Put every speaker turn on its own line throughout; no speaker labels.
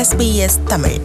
SBS Tamil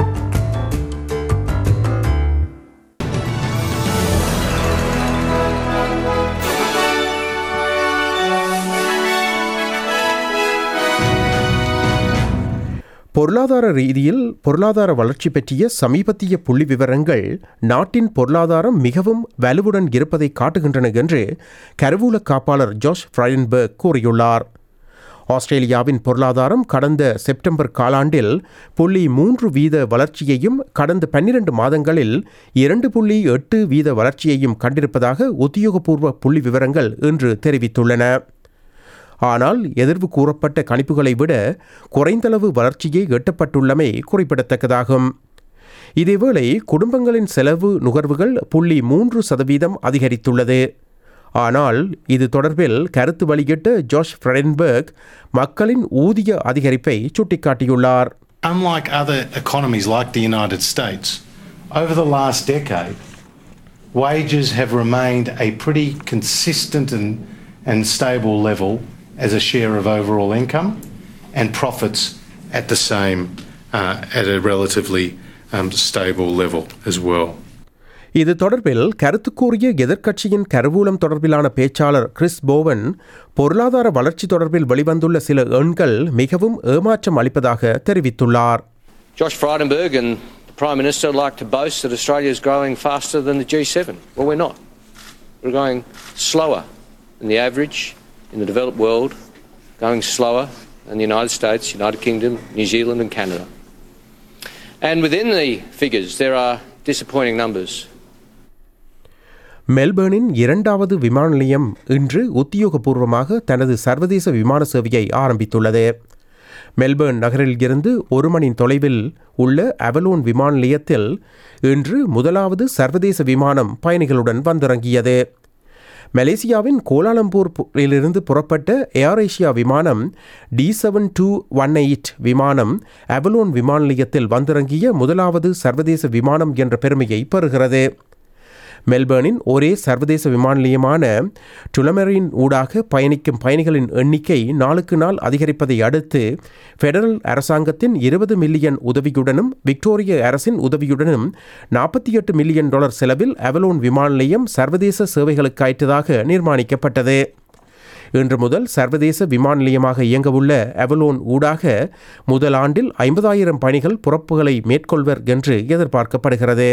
பொருளாதார ரீதியில் பொருளாதார வளர்ச்சி பற்றிய சமீபத்திய புள்ளி விவரங்கள் நாட்டின் பொருளாதாரம் மிகவும் வலுவுடன் இருப்பதை காட்டுகின்றன என்று கருவூல காப்பாளர் ஜோஷ் ஃப்ரைடன்பர்க் கூறியுள்ளார் ஆஸ்திரேலியாவின் பொருளாதாரம் கடந்த செப்டம்பர் காலாண்டில் புள்ளி மூன்று வீத வளர்ச்சியையும் கடந்த பன்னிரண்டு மாதங்களில் இரண்டு புள்ளி எட்டு வீத வளர்ச்சியையும் கண்டிருப்பதாக உத்தியோகபூர்வ புள்ளி விவரங்கள் இன்று தெரிவித்துள்ளன ஆனால் எதிர்வு கூறப்பட்ட கணிப்புகளை விட குறைந்தளவு வளர்ச்சியே எட்டப்பட்டுள்ளமை குறிப்பிடத்தக்கதாகும் இதேவேளை குடும்பங்களின் செலவு நுகர்வுகள் புள்ளி மூன்று சதவீதம் அதிகரித்துள்ளது ஆனால் இது தொடர்பில் கருத்து வெளியிட்ட ஜோஷ் ஃப்ரெடன்பர்க் மக்களின் ஊதிய அதிகரிப்பை சுட்டிக்காட்டியுள்ளார்
Unlike other economies like the United States, over the last decade, wages have remained a pretty consistent and, and stable level as a share of overall income, and profits at the same, uh, at a relatively um, stable level as well.
இது தொடர்பில் கருத்து கூறிய எதிர்க்கட்சியின் கருவூலம் தொடர்பிலான பேச்சாளர் Chris போவன் பொருளாதார வளர்ச்சி தொடர்பில் வெளிவந்துள்ள சில எண்கள் மிகவும் ஏமாற்றம் அளிப்பதாக தெரிவித்துள்ளார்
Josh Frydenberg and the Prime Minister like to boast that Australia is growing faster than the G7. Well, we're not. We're growing slower than the average in the developed world, going slower than the United States, United Kingdom, New Zealand, and Canada. And within the figures, there are disappointing numbers.
மெல்பேர்னின் இரண்டாவது விமான நிலையம் இன்று உத்தியோகபூர்வமாக தனது சர்வதேச விமான சேவையை ஆரம்பித்துள்ளது மெல்பேர்ன் நகரில் இருந்து ஒரு மணி தொலைவில் உள்ள அவலோன் விமான நிலையத்தில் இன்று முதலாவது சர்வதேச விமானம் பயணிகளுடன் வந்திறங்கியது மலேசியாவின் கோலாலம்பூரிலிருந்து புறப்பட்ட ஏர் ஏஷியா விமானம் D seven two one eight விமானம் அவலோன் விமான நிலையத்தில் வந்திறங்கிய முதலாவது சர்வதேச விமானம் என்ற பெருமையை பெறுகிறது மெல்பேர்னின் ஒரே சர்வதேச விமான நிலையமான டுலமெரின் ஊடாக பயணிக்கும் பயணிகளின் எண்ணிக்கை நாளுக்கு நாள் அதிகரிப்பதை அடுத்து ஃபெடரல் அரசாங்கத்தின் இருபது மில்லியன் உதவியுடனும் விக்டோரிய அரசின் உதவியுடனும் நாற்பத்தி எட்டு மில்லியன் டாலர் செலவில் அவலோன் விமான நிலையம் சர்வதேச சேவைகளுக்காயிட்டதாக நிர்மாணிக்கப்பட்டது இன்று முதல் சர்வதேச விமான நிலையமாக இயங்கவுள்ள அவலோன் ஊடாக முதல் ஆண்டில் ஐம்பதாயிரம் பயணிகள் புறப்புகளை மேற்கொள்வர் என்று எதிர்பார்க்கப்படுகிறது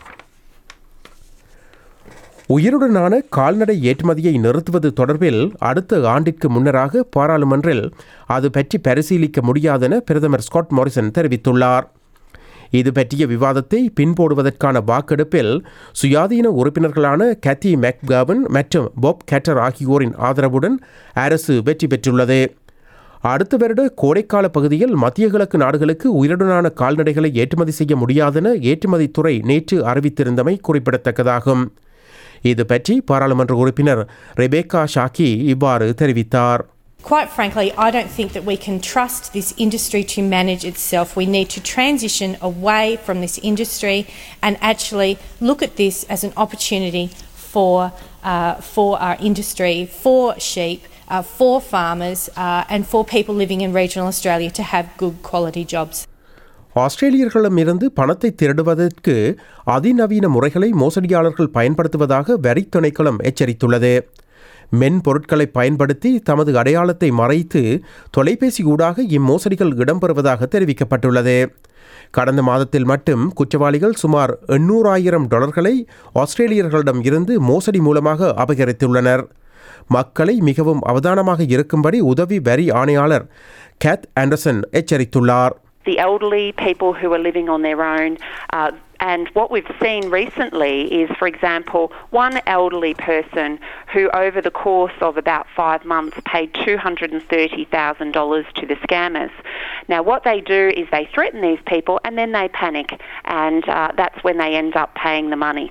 உயிருடனான கால்நடை ஏற்றுமதியை நிறுத்துவது தொடர்பில் அடுத்த ஆண்டிற்கு முன்னராக பாராளுமன்றில் அது பற்றி பரிசீலிக்க முடியாதென பிரதமர் ஸ்காட் மாரிசன் தெரிவித்துள்ளார் இது பற்றிய விவாதத்தை பின்போடுவதற்கான வாக்கெடுப்பில் சுயாதீன உறுப்பினர்களான கேத்தி மெக்காவன் மற்றும் பாப் கேட்டர் ஆகியோரின் ஆதரவுடன் அரசு வெற்றி பெற்றுள்ளது அடுத்த வருட கோடைக்கால பகுதியில் மத்திய கிழக்கு நாடுகளுக்கு உயிருடனான கால்நடைகளை ஏற்றுமதி செய்ய முடியாதென ஏற்றுமதித்துறை நேற்று அறிவித்திருந்தமை குறிப்பிடத்தக்கதாகும் இது பற்றி பாராளுமன்ற உறுப்பினர் ரெபேக்கா ஷாக்கி இவ்வாறு தெரிவித்தார்
Quite frankly, I don't think that we can trust this industry to manage itself. We need to transition away from this industry and actually look at this as an opportunity for, uh, for our industry, for sheep, uh, for farmers, uh, and for people living in regional Australia to have good quality jobs.
ஆஸ்திரேலியர்களிடமிருந்து பணத்தை திருடுவதற்கு அதிநவீன முறைகளை மோசடியாளர்கள் பயன்படுத்துவதாக வரி திணைக்களம் எச்சரித்துள்ளது மென்பொருட்களை பயன்படுத்தி தமது அடையாளத்தை மறைத்து தொலைபேசி ஊடாக இம்மோசடிகள் இடம்பெறுவதாக தெரிவிக்கப்பட்டுள்ளது கடந்த மாதத்தில் மட்டும் குற்றவாளிகள் சுமார் எண்ணூறாயிரம் டாலர்களை ஆஸ்திரேலியர்களிடம் இருந்து மோசடி மூலமாக அபகரித்துள்ளனர் மக்களை மிகவும் அவதானமாக இருக்கும்படி உதவி வரி ஆணையாளர் கேத் ஆண்டர்சன் எச்சரித்துள்ளார்
the elderly, people who are living on their own. Uh, and what we've seen recently is, for example, one elderly person who, over the course of about five months, paid $230,000 to the scammers. Now, what they do is they threaten these people and then they panic, and uh, that's when they end up paying the money.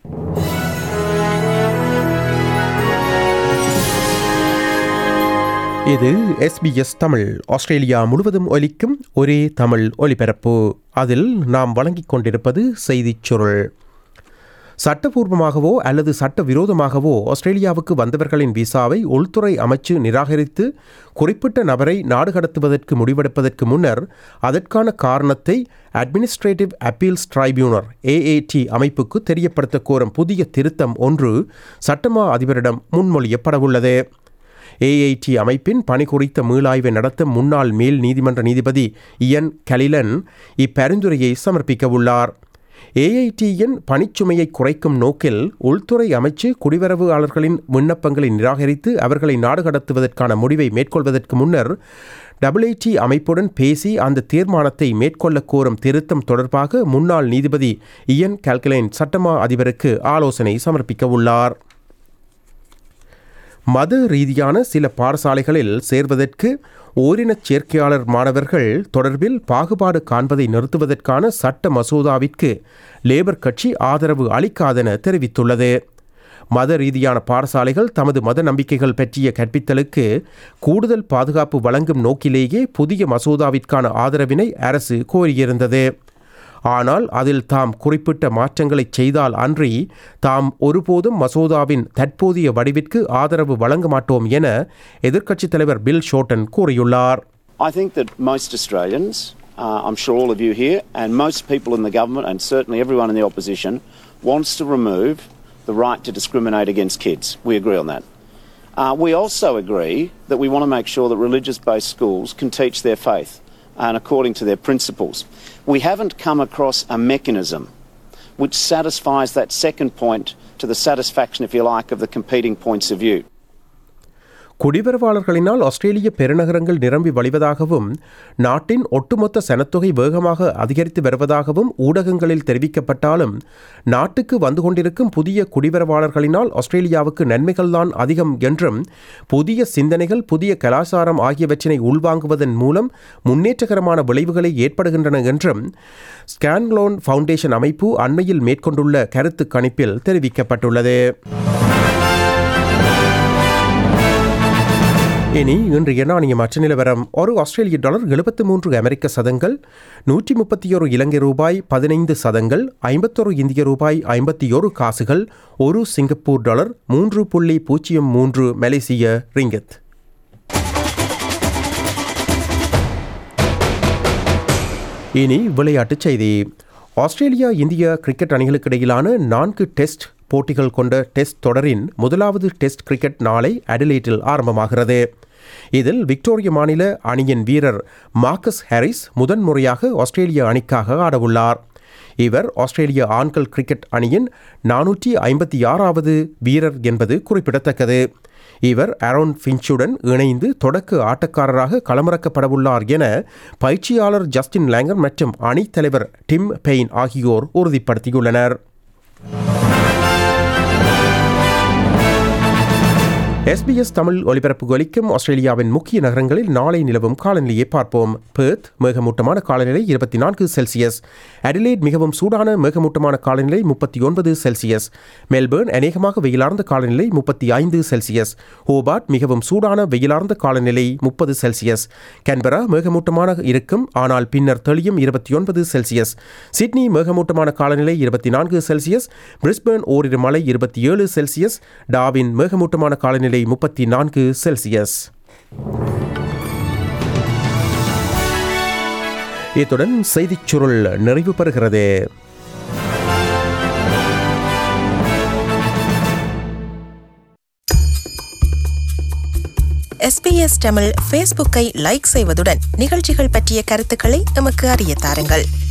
இது SBS Tamil Australia முழுவதும் ஒலிக்கும் ஒரே தமிழ் ஒலிபரப்பு அதில் நாம் வழங்கிக் கொண்டிருப்பது செய்திச் சுருள் சட்டபூர்வமாகவோ அல்லது சட்டவிரோதமாகவோ ஆஸ்திரேலியாவுக்கு வந்தவர்களின் விசாவை உள்துறை அமைச்சு நிராகரித்து குறிப்பிட்ட நபரை நாடு கடத்துவதற்கு முடிவெடுப்பதற்கு முன்னர் அதற்கான காரணத்தை அட்மினிஸ்ட்ரேட்டிவ் அப்பீல்ஸ் ட்ரைபியூனர் ஏஏடி அமைப்புக்கு தெரியப்படுத்த கோரும் புதிய திருத்தம் ஒன்று சட்டமா அதிபரிடம் முன்மொழியப்படவுள்ளது ஏஐடி அமைப்பின் பணி குறித்த மீளாய்வை நடத்தும் முன்னாள் மேல் நீதிமன்ற நீதிபதி இயன் கலிலன் இப்பரிந்துரையை சமர்ப்பிக்க உள்ளார் ஏஐடியின் பணிச்சுமையை குறைக்கும் நோக்கில் உள்துறை அமைச்சு குடிவரவாளர்களின் விண்ணப்பங்களை நிராகரித்து அவர்களை நாடு கடத்துவதற்கான முடிவை மேற்கொள்வதற்கு முன்னர் டபிள்யூடி அமைப்புடன் பேசி அந்த தீர்மானத்தை மேற்கொள்ள கோரும் திருத்தம் தொடர்பாக முன்னாள் நீதிபதி இயன் கால்கலைன் சட்டமா அதிபருக்கு ஆலோசனை சமர்ப்பிக்க உள்ளார் மத ரீதியான சில பாடசாலைகளில் சேர்வதற்கு ஓரினச் சேர்க்கையாளர் மாணவர்கள் தொடர்பில் பாகுபாடு காண்பதை நிறுத்துவதற்கான சட்ட மசோதாவிற்கு லேபர் கட்சி ஆதரவு அளிக்காதென தெரிவித்துள்ளது மத ரீதியான பாடசாலைகள் தமது மத நம்பிக்கைகள் பற்றிய கற்பித்தலுக்கு கூடுதல் பாதுகாப்பு வழங்கும் நோக்கிலேயே புதிய மசோதாவிற்கான ஆதரவினை அரசு கோரியிருந்தது ஆனால் அதில் தாம் குறிப்பிட்ட மாற்றங்களை செய்தால் அன்றி தாம் ஒருபோதும் மசோதாவின் தற்போதைய வடிவிற்கு ஆதரவு வழங்க மாட்டோம் என எதிர்க்கட்சித் தலைவர் பில் ஷோட்டன் கூறியுள்ளார்
I think that most Australians, uh, I'm sure all of you here, and most people in the government, and certainly everyone in the opposition, wants to remove the right to discriminate against kids. We agree on that. Uh, we also agree that we want to make sure that religious based schools can teach their faith and according to their principles. We haven't come across a mechanism which satisfies that second point to the satisfaction, if you like, of the competing points of view.
குடிவரவாளர்களினால் ஆஸ்திரேலிய பெருநகரங்கள் நிரம்பி வழிவதாகவும் நாட்டின் ஒட்டுமொத்த சனத்தொகை வேகமாக அதிகரித்து வருவதாகவும் ஊடகங்களில் தெரிவிக்கப்பட்டாலும் நாட்டுக்கு வந்து கொண்டிருக்கும் புதிய குடிவரவாளர்களினால் ஆஸ்திரேலியாவுக்கு நன்மைகள்தான் அதிகம் என்றும் புதிய சிந்தனைகள் புதிய கலாச்சாரம் ஆகியவற்றினை உள்வாங்குவதன் மூலம் முன்னேற்றகரமான விளைவுகளை ஏற்படுகின்றன என்றும் ஸ்கான்லோன் ஃபவுண்டேஷன் அமைப்பு அண்மையில் மேற்கொண்டுள்ள கருத்து கணிப்பில் தெரிவிக்கப்பட்டுள்ளது இனி இன்றைய நாணய மாற்று நிலவரம் ஒரு ஆஸ்திரேலிய டாலர் எழுபத்து மூன்று அமெரிக்க சதங்கள் நூற்றி முப்பத்தி ஒரு இலங்கை ரூபாய் பதினைந்து சதங்கள் ஐம்பத்தொரு இந்திய ரூபாய் ஐம்பத்தி ஒரு காசுகள் ஒரு சிங்கப்பூர் டாலர் மூன்று புள்ளி பூஜ்ஜியம் மூன்று மலேசிய ரிங்கத் இனி விளையாட்டுச் செய்தி ஆஸ்திரேலியா இந்திய கிரிக்கெட் அணிகளுக்கு இடையிலான நான்கு டெஸ்ட் போட்டிகள் கொண்ட டெஸ்ட் தொடரின் முதலாவது டெஸ்ட் கிரிக்கெட் நாளை அடிலேட்டில் ஆரம்பமாகிறது இதில் விக்டோரிய மாநில அணியின் வீரர் மார்க்கஸ் ஹாரிஸ் முதன்முறையாக ஆஸ்திரேலிய அணிக்காக ஆடவுள்ளார் இவர் ஆஸ்திரேலிய ஆண்கள் கிரிக்கெட் அணியின் நானூற்றி ஐம்பத்தி ஆறாவது வீரர் என்பது குறிப்பிடத்தக்கது இவர் அரோன் ஃபின்ச்சுடன் இணைந்து தொடக்க ஆட்டக்காரராக களமிறக்கப்படவுள்ளார் என பயிற்சியாளர் ஜஸ்டின் லேங்கர் மற்றும் அணித் தலைவர் டிம் பெயின் ஆகியோர் உறுதிப்படுத்தியுள்ளனர் எஸ்பிஎஸ் தமிழ் ஒலிபரப்பு ஒலிக்கும் ஆஸ்திரேலியாவின் முக்கிய நகரங்களில் நாளை நிலவும் காலநிலையை பார்ப்போம் பெர்த் மேகமூட்டமான காலநிலை இருபத்தி நான்கு செல்சியஸ் அடிலேட் மிகவும் சூடான மேகமூட்டமான காலநிலை முப்பத்தி ஒன்பது செல்சியஸ் மெல்பேர்ன் அநேகமாக வெயிலார்ந்த காலநிலை முப்பத்தி ஐந்து செல்சியஸ் ஹோபார்ட் மிகவும் சூடான வெயிலார்ந்த காலநிலை முப்பது செல்சியஸ் கேன்பரா மேகமூட்டமான இருக்கும் ஆனால் பின்னர் தெளியும் இருபத்தி ஒன்பது செல்சியஸ் சிட்னி மேகமூட்டமான காலநிலை இருபத்தி நான்கு செல்சியஸ் பிரிஸ்பேர்ன் ஓரிரு மழை இருபத்தி ஏழு செல்சியஸ் டாவின் மேகமூட்டமான காலநிலை முப்பத்தி நான்கு செல்சியஸ் இத்துடன் செய்திச் சுருள் நிறைவு பெறுகிறது
எஸ்பிஎஸ் தமிழ் ஃபேஸ்புக்கை லைக் செய்வதுடன் நிகழ்ச்சிகள் பற்றிய கருத்துக்களை எமக்கு அறிய தாருங்கள்